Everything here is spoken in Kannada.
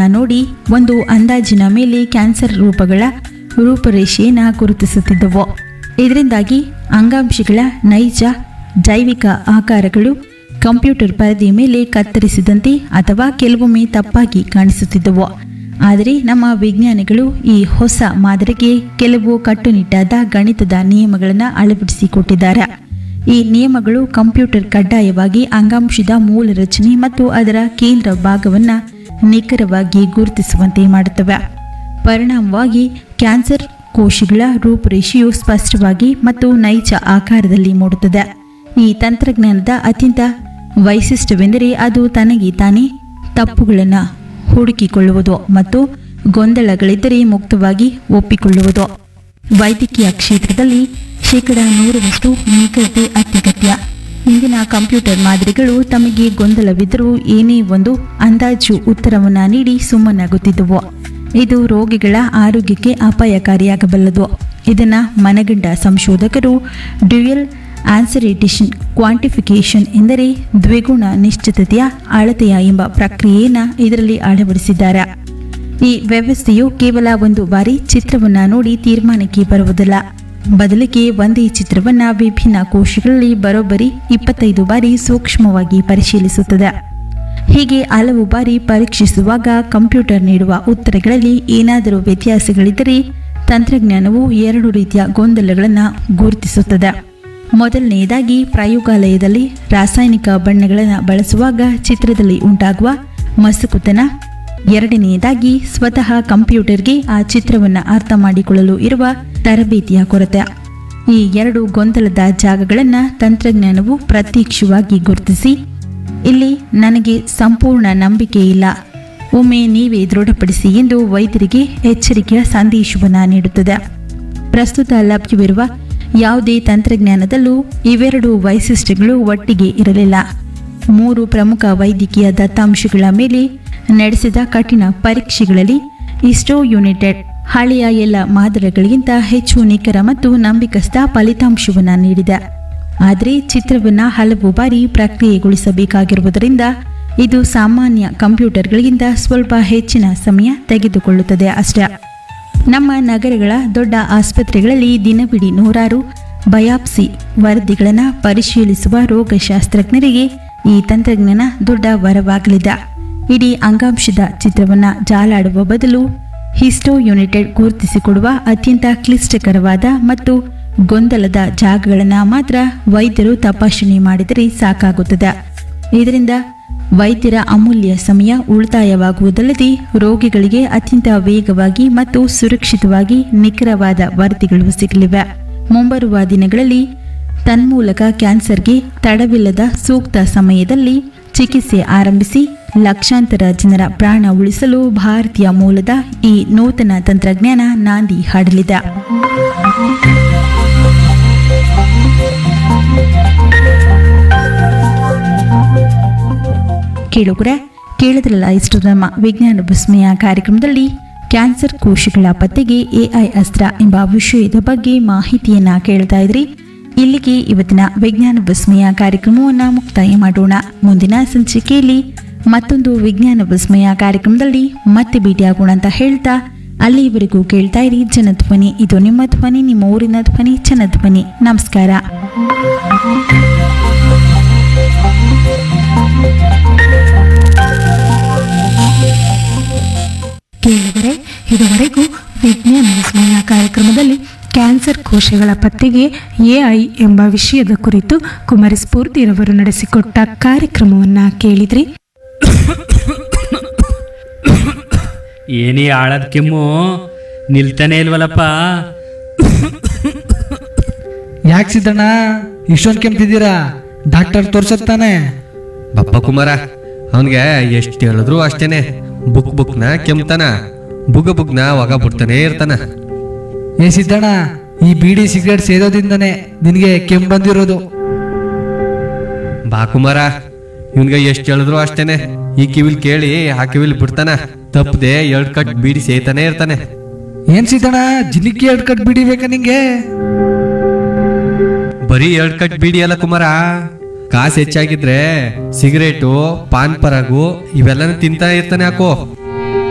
ನೋಡಿ ಒಂದು ಅಂದಾಜಿನ ಮೇಲೆ ಕ್ಯಾನ್ಸರ್ ರೂಪಗಳ ರೂಪರೇಷೆಯನ್ನು ಗುರುತಿಸುತ್ತಿದ್ದವು ಇದರಿಂದಾಗಿ ಅಂಗಾಂಶಗಳ ನೈಜ ಜೈವಿಕ ಆಕಾರಗಳು ಕಂಪ್ಯೂಟರ್ ಪರದೆಯ ಮೇಲೆ ಕತ್ತರಿಸಿದಂತೆ ಅಥವಾ ಕೆಲವೊಮ್ಮೆ ತಪ್ಪಾಗಿ ಕಾಣಿಸುತ್ತಿದ್ದವು ಆದರೆ ನಮ್ಮ ವಿಜ್ಞಾನಿಗಳು ಈ ಹೊಸ ಮಾದರಿಗೆ ಕೆಲವು ಕಟ್ಟುನಿಟ್ಟಾದ ಗಣಿತದ ನಿಯಮಗಳನ್ನು ಅಳವಡಿಸಿಕೊಟ್ಟಿದ್ದಾರೆ ಈ ನಿಯಮಗಳು ಕಂಪ್ಯೂಟರ್ ಕಡ್ಡಾಯವಾಗಿ ಅಂಗಾಂಶದ ಮೂಲ ರಚನೆ ಮತ್ತು ಅದರ ಕೇಂದ್ರ ಭಾಗವನ್ನು ನಿಖರವಾಗಿ ಗುರುತಿಸುವಂತೆ ಮಾಡುತ್ತವೆ ಪರಿಣಾಮವಾಗಿ ಕ್ಯಾನ್ಸರ್ ಕೋಶಗಳ ರೂಪುರೇಷೆಯು ಸ್ಪಷ್ಟವಾಗಿ ಮತ್ತು ನೈಜ ಆಕಾರದಲ್ಲಿ ಮೂಡುತ್ತದೆ ಈ ತಂತ್ರಜ್ಞಾನದ ಅತ್ಯಂತ ವೈಶಿಷ್ಟ್ಯವೆಂದರೆ ಅದು ತನಗೆ ತಾನೇ ತಪ್ಪುಗಳನ್ನು ಹುಡುಕಿಕೊಳ್ಳುವುದು ಮತ್ತು ಗೊಂದಲಗಳಿದ್ದರೆ ಮುಕ್ತವಾಗಿ ಒಪ್ಪಿಕೊಳ್ಳುವುದು ವೈದ್ಯಕೀಯ ಕ್ಷೇತ್ರದಲ್ಲಿ ಶೇಕಡ ನೂರರಷ್ಟು ನಿಖರತೆ ಅತ್ಯಗತ್ಯ ಇಂದಿನ ಕಂಪ್ಯೂಟರ್ ಮಾದರಿಗಳು ತಮಗೆ ಗೊಂದಲವಿದ್ದರೂ ಏನೇ ಒಂದು ಅಂದಾಜು ಉತ್ತರವನ್ನು ನೀಡಿ ಸುಮ್ಮನಾಗುತ್ತಿದ್ದವು ಇದು ರೋಗಿಗಳ ಆರೋಗ್ಯಕ್ಕೆ ಅಪಾಯಕಾರಿಯಾಗಬಲ್ಲದು ಇದನ್ನು ಮನಗಂಡ ಸಂಶೋಧಕರು ಡ್ಯುಯಲ್ ಆನ್ಸರೇಟೇಷನ್ ಕ್ವಾಂಟಿಫಿಕೇಷನ್ ಎಂದರೆ ದ್ವಿಗುಣ ನಿಶ್ಚಿತತೆಯ ಅಳತೆಯ ಎಂಬ ಪ್ರಕ್ರಿಯೆಯನ್ನು ಇದರಲ್ಲಿ ಅಳವಡಿಸಿದ್ದಾರೆ ಈ ವ್ಯವಸ್ಥೆಯು ಕೇವಲ ಒಂದು ಬಾರಿ ಚಿತ್ರವನ್ನ ನೋಡಿ ತೀರ್ಮಾನಕ್ಕೆ ಬರುವುದಿಲ್ಲ ಬದಲಿಗೆ ಒಂದೇ ಚಿತ್ರವನ್ನ ವಿಭಿನ್ನ ಕೋಶಗಳಲ್ಲಿ ಬರೋಬ್ಬರಿ ಇಪ್ಪತ್ತೈದು ಬಾರಿ ಸೂಕ್ಷ್ಮವಾಗಿ ಪರಿಶೀಲಿಸುತ್ತದೆ ಹೀಗೆ ಹಲವು ಬಾರಿ ಪರೀಕ್ಷಿಸುವಾಗ ಕಂಪ್ಯೂಟರ್ ನೀಡುವ ಉತ್ತರಗಳಲ್ಲಿ ಏನಾದರೂ ವ್ಯತ್ಯಾಸಗಳಿದ್ದರೆ ತಂತ್ರಜ್ಞಾನವು ಎರಡು ರೀತಿಯ ಗೊಂದಲಗಳನ್ನು ಗುರುತಿಸುತ್ತದೆ ಮೊದಲನೆಯದಾಗಿ ಪ್ರಯೋಗಾಲಯದಲ್ಲಿ ರಾಸಾಯನಿಕ ಬಣ್ಣಗಳನ್ನು ಬಳಸುವಾಗ ಚಿತ್ರದಲ್ಲಿ ಉಂಟಾಗುವ ಮಸುಕುತನ ಎರಡನೆಯದಾಗಿ ಸ್ವತಃ ಕಂಪ್ಯೂಟರ್ಗೆ ಆ ಚಿತ್ರವನ್ನು ಅರ್ಥ ಮಾಡಿಕೊಳ್ಳಲು ಇರುವ ತರಬೇತಿಯ ಕೊರತೆ ಈ ಎರಡು ಗೊಂದಲದ ಜಾಗಗಳನ್ನು ತಂತ್ರಜ್ಞಾನವು ಪ್ರತ್ಯಕ್ಷವಾಗಿ ಗುರುತಿಸಿ ಇಲ್ಲಿ ನನಗೆ ಸಂಪೂರ್ಣ ನಂಬಿಕೆ ಇಲ್ಲ ಒಮ್ಮೆ ನೀವೇ ದೃಢಪಡಿಸಿ ಎಂದು ವೈದ್ಯರಿಗೆ ಎಚ್ಚರಿಕೆಯ ಸಂದೇಶವನ್ನು ನೀಡುತ್ತದೆ ಪ್ರಸ್ತುತ ಲಭ್ಯವಿರುವ ಯಾವುದೇ ತಂತ್ರಜ್ಞಾನದಲ್ಲೂ ಇವೆರಡು ವೈಶಿಷ್ಟ್ಯಗಳು ಒಟ್ಟಿಗೆ ಇರಲಿಲ್ಲ ಮೂರು ಪ್ರಮುಖ ವೈದ್ಯಕೀಯ ದತ್ತಾಂಶಗಳ ಮೇಲೆ ನಡೆಸಿದ ಕಠಿಣ ಪರೀಕ್ಷೆಗಳಲ್ಲಿ ಇಸ್ಟೋ ಯುನೈಟೆಡ್ ಹಳೆಯ ಎಲ್ಲ ಮಾದರಿಗಳಿಗಿಂತ ಹೆಚ್ಚು ನಿಖರ ಮತ್ತು ನಂಬಿಕಸ್ಥ ಫಲಿತಾಂಶವನ್ನು ನೀಡಿದೆ ಆದರೆ ಚಿತ್ರವನ್ನು ಹಲವು ಬಾರಿ ಪ್ರಕ್ರಿಯೆಗೊಳಿಸಬೇಕಾಗಿರುವುದರಿಂದ ಇದು ಸಾಮಾನ್ಯ ಕಂಪ್ಯೂಟರ್ಗಳಿಗಿಂತ ಸ್ವಲ್ಪ ಹೆಚ್ಚಿನ ಸಮಯ ತೆಗೆದುಕೊಳ್ಳುತ್ತದೆ ಅಷ್ಟೇ ನಮ್ಮ ನಗರಗಳ ದೊಡ್ಡ ಆಸ್ಪತ್ರೆಗಳಲ್ಲಿ ದಿನವಿಡೀ ನೂರಾರು ಬಯಾಪ್ಸಿ ವರದಿಗಳನ್ನು ಪರಿಶೀಲಿಸುವ ರೋಗಶಾಸ್ತ್ರಜ್ಞರಿಗೆ ಈ ತಂತ್ರಜ್ಞಾನ ದೊಡ್ಡ ವರವಾಗಲಿದೆ ಇಡೀ ಅಂಗಾಂಶದ ಚಿತ್ರವನ್ನು ಜಾಲಾಡುವ ಬದಲು ಹಿಸ್ಟೋ ಯುನೈಟೆಡ್ ಗುರುತಿಸಿಕೊಡುವ ಅತ್ಯಂತ ಕ್ಲಿಷ್ಟಕರವಾದ ಮತ್ತು ಗೊಂದಲದ ಜಾಗಗಳನ್ನು ಮಾತ್ರ ವೈದ್ಯರು ತಪಾಸಣೆ ಮಾಡಿದರೆ ಸಾಕಾಗುತ್ತದೆ ಇದರಿಂದ ವೈದ್ಯರ ಅಮೂಲ್ಯ ಸಮಯ ಉಳಿತಾಯವಾಗುವುದಲ್ಲದೆ ರೋಗಿಗಳಿಗೆ ಅತ್ಯಂತ ವೇಗವಾಗಿ ಮತ್ತು ಸುರಕ್ಷಿತವಾಗಿ ನಿಖರವಾದ ವರದಿಗಳು ಸಿಗಲಿವೆ ಮುಂಬರುವ ದಿನಗಳಲ್ಲಿ ತನ್ಮೂಲಕ ಕ್ಯಾನ್ಸರ್ಗೆ ತಡವಿಲ್ಲದ ಸೂಕ್ತ ಸಮಯದಲ್ಲಿ ಚಿಕಿತ್ಸೆ ಆರಂಭಿಸಿ ಲಕ್ಷಾಂತರ ಜನರ ಪ್ರಾಣ ಉಳಿಸಲು ಭಾರತೀಯ ಮೂಲದ ಈ ನೂತನ ತಂತ್ರಜ್ಞಾನ ನಾಂದಿ ಹಾಡಲಿದೆ ಕೇಳುಗರೆ ಕೇಳಿದ್ರಲ್ಲ ಇಷ್ಟು ನಮ್ಮ ವಿಜ್ಞಾನ ವಿಸ್ಮಯ ಕಾರ್ಯಕ್ರಮದಲ್ಲಿ ಕ್ಯಾನ್ಸರ್ ಕೋಶಗಳ ಪತ್ತೆಗೆ ಎಐ ಅಸ್ತ್ರ ಎಂಬ ವಿಷಯದ ಬಗ್ಗೆ ಮಾಹಿತಿಯನ್ನ ಕೇಳ್ತಾ ಇದ್ರಿ ಇಲ್ಲಿಗೆ ಇವತ್ತಿನ ವಿಜ್ಞಾನ ವಿಸ್ಮಯ ಕಾರ್ಯಕ್ರಮವನ್ನು ಮುಕ್ತಾಯ ಮಾಡೋಣ ಮುಂದಿನ ಸಂಚಿಕೆಯಲ್ಲಿ ಮತ್ತೊಂದು ವಿಜ್ಞಾನ ವಿಸ್ಮಯ ಕಾರ್ಯಕ್ರಮದಲ್ಲಿ ಮತ್ತೆ ಭೇಟಿಯಾಗೋಣ ಅಂತ ಹೇಳ್ತಾ ಅಲ್ಲಿಯವರೆಗೂ ಕೇಳ್ತಾ ಇರಿ ಜನಧ್ವನಿ ಇದು ನಿಮ್ಮ ಧ್ವನಿ ನಿಮ್ಮ ಊರಿನ ಧ್ವನಿ ಜನಧ್ವನಿ ನಮಸ್ಕಾರ ಕೇಳಿದರೆ ಇದುವರೆಗೂ ವಿಜ್ಞಾನ ವಿಸ್ಮಯ ಕಾರ್ಯಕ್ರಮದಲ್ಲಿ ಕ್ಯಾನ್ಸರ್ ಕೋಶಗಳ ಪತ್ತೆಗೆ ಎಐ ಎಂಬ ವಿಷಯದ ಕುರಿತು ಕುಮಾರಿ ಸ್ಫೂರ್ತಿರವರು ನಡೆಸಿಕೊಟ್ಟ ಕಾರ್ಯಕ್ರಮವನ್ನು ಕೇಳಿದ್ರಿ ಏನೇ ಆಳದ ಕೆಮ್ಮು ನಿಲ್ತಾನೆ ಇಲ್ವಲ್ಲಪ್ಪ ಯಾಕೆ ಸಿದ್ದಣ್ಣ ಇಷ್ಟೊಂದು ಕೆಮ್ತಿದ್ದೀರಾ ಡಾಕ್ಟರ್ ತೋರ್ಸತ್ತಾನೆ ಬಪ್ಪ ಕುಮಾರ ಅವನಿಗೆ ಎಷ್ಟು ಹೇಳಿದ್ರು ಅಷ್ಟೇನೆ ಬುಕ್ ಬುಕ್ನ ಕೆಮ್ತಾನ ಬುಗ ಬುಗ್ನ ಒಗ ಬಿಡ್ತಾನೆ ಇರ್ತಾನ ಏ ಸಿದ್ದಣ್ಣ ಈ ಬೀಡಿ ಸಿಗರೇಟ್ ಸೇದೋದಿಂದನೇ ನಿನಗೆ ಕೆಮ್ಮು ಬಂದಿರೋದು ಬಾ ಕುಮಾರ ಇವನ್ಗೆ ಎಷ್ಟು ಹೇಳಿದ್ರು ಅಷ್ಟೇನೆ ಈ ಕಿವಿಲ್ ಕೇಳಿ ಆ ಕಿವಿಲ್ ಬಿಡ್ತಾನ ತಪ್ಪದೆ ಎರಡ್ ಕಟ್ ಬೀಡಿ ಸೇತಾನೆ ಇರ್ತಾನೆ ಏನ್ ಸಿದ್ದಣ್ಣ ಜಿಲಿಕಿ ಎರಡು ಕಟ್ ಬೀಡಿ ಬೇಕಾ ನಿಂಗೆ ಬರೀ ಎರಡ್ ಕಟ್ ಬೀಡಿ ಅಲ್ಲ ಕುಮಾರ ಕಾಸು ಹೆಚ್ಚಾಗಿದ್ರೆ ಸಿಗರೇಟು ಪಾನ್ ಪರಾಗು ಇವೆಲ್ಲನೂ ತಿಂತಾ ಇರ್ತಾನೆ ಹಾಕು